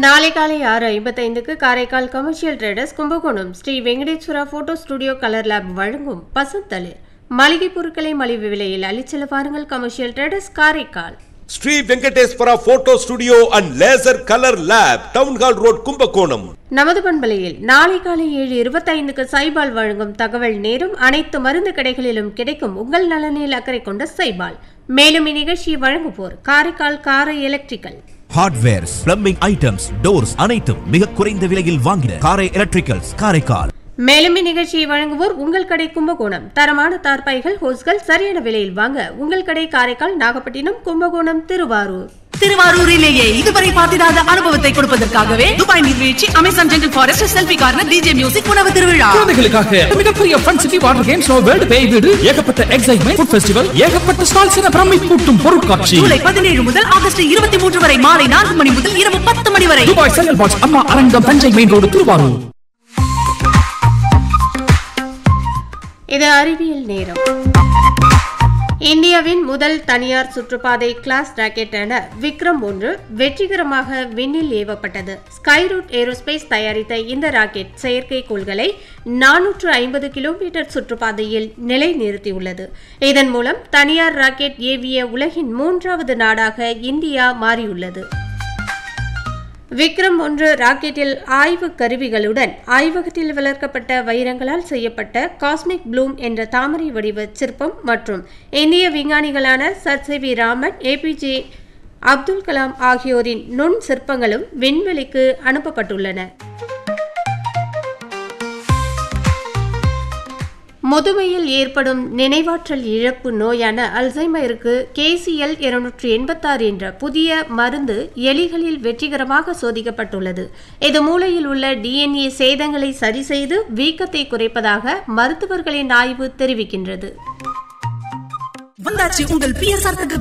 நாளை காலை ஆறு ஐம்பத்தைந்துக்கு Karaikal commercial traders Kumbakonam Sri Venkateswara photo studio colour lab வழங்கும் பசுந்தளிர் மளிகை பொருட்களை மலிவு விலையில் அள்ளிச்செல்ல வாருங்கள் commercial traders Karaikal Sri Venkateswara photo studio and laser colour lab town hall road Kumbakonam நமது பண்பலையில் நாளை காலை ஏழு இருபத்தைந்துக்கு சைபால் வழங்கும் தகவல் நேரும் அனைத்து மருந்து கடைகளிலும் கிடைக்கும் உங்கள் நலனில் அக்கறை கொண்ட சைபால் மேலும் இந்நிகழ்ச்சியை வழங்குவோர் Karaikal Karai electrical hardwares plumbing items doors அனைத்தும் மிக குறைந்த விலையில் வாங்கின காரை எலக்ட்ரிக்கல்ஸ் காரைக்கால் மேலும் இந்நிகழ்ச்சியை வழங்குவோர் உங்கள் கடை கும்பகோணம் தரமான தார்பாய்கள் ஹோஸ்கள் சரியான விலையில் வாங்க உங்கள் கடை காரைக்கால் நாகப்பட்டினம் கும்பகோணம் திருவாரூர் திருவாரூரிலேயே இதுவரை பார்த்திராத அனுபவத்தை கொடுப்பதற்காகவே துபாய் நீர்வீழ்ச்சி Amazon jungle forest selfie corner DJ music உணவு திருவிழா குழந்தைகளுக்காக மிகப்பெரிய fun city water games world பேய் வீடு ஏகப்பட்ட எக்ஸைட்மெண்ட் ஃபுட் ஃபெஸ்டிவல் ஏகப்பட்ட ஸ்டால்ஸ் என பிரமை கூட்டும் பொருட்காட்சி ஜூலை பதினேழு முதல் ஆகஸ்ட் இருபத்தி மூன்று வரை மாலை நான்கு மணி முதல் இரவு பத்து மணி வரை துபாய் செங்கல் பாக்ஸ் அம்மா அரங்கம் தஞ்சை மெயின் ரோடு திருவாரூர் இது அறிவியல் நேரம் இந்தியாவின் முதல் தனியார் சுற்றுப்பாதை கிளாஸ் ராக்கெட் என விக்ரம் ஒன்று வெற்றிகரமாக விண்ணில் ஏவப்பட்டது ஸ்கைரூட் ஏரோஸ்பேஸ் தயாரித்த இந்த ராக்கெட் செயற்கைக்கோள்களை நானூற்று ஐம்பது கிலோமீட்டர் சுற்றுப்பாதையில் நிலைநிறுத்தியுள்ளது இதன் மூலம் தனியார் ராக்கெட் ஏவிய உலகின் மூன்றாவது நாடாக இந்தியா மாறியுள்ளது விக்ரம் ஒன்று ராக்கெட்டில் ஆய்வு கருவிகளுடன் ஆய்வகத்தில் வளர்க்கப்பட்ட வைரங்களால் செய்யப்பட்ட காஸ்மிக் ப்ளூம் என்ற தாமரை வடிவ சிற்பம் மற்றும் இந்திய விஞ்ஞானிகளான sir C V Raman APJ Abdul Kalam ஆகியோரின் நுண் சிற்பங்களும் விண்வெளிக்கு அனுப்பப்பட்டுள்ளன முதுமையில் ஏற்படும் நினைவாற்றல் இழப்பு நோயான அல்சைமருக்கு கேசிஎல் இருநூற்றி எண்பத்தாறு என்ற புதிய மருந்து எலிகளில் வெற்றிகரமாக சோதிக்கப்பட்டுள்ளது இது மூளையில் உள்ள டிஎன்ஏ சேதங்களை சரி செய்து வீக்கத்தை குறைப்பதாக மருத்துவர்களின் ஆய்வு தெரிவிக்கின்றது வந்தாச்சு உங்கள் பிஎஸ்ஆர் தங்க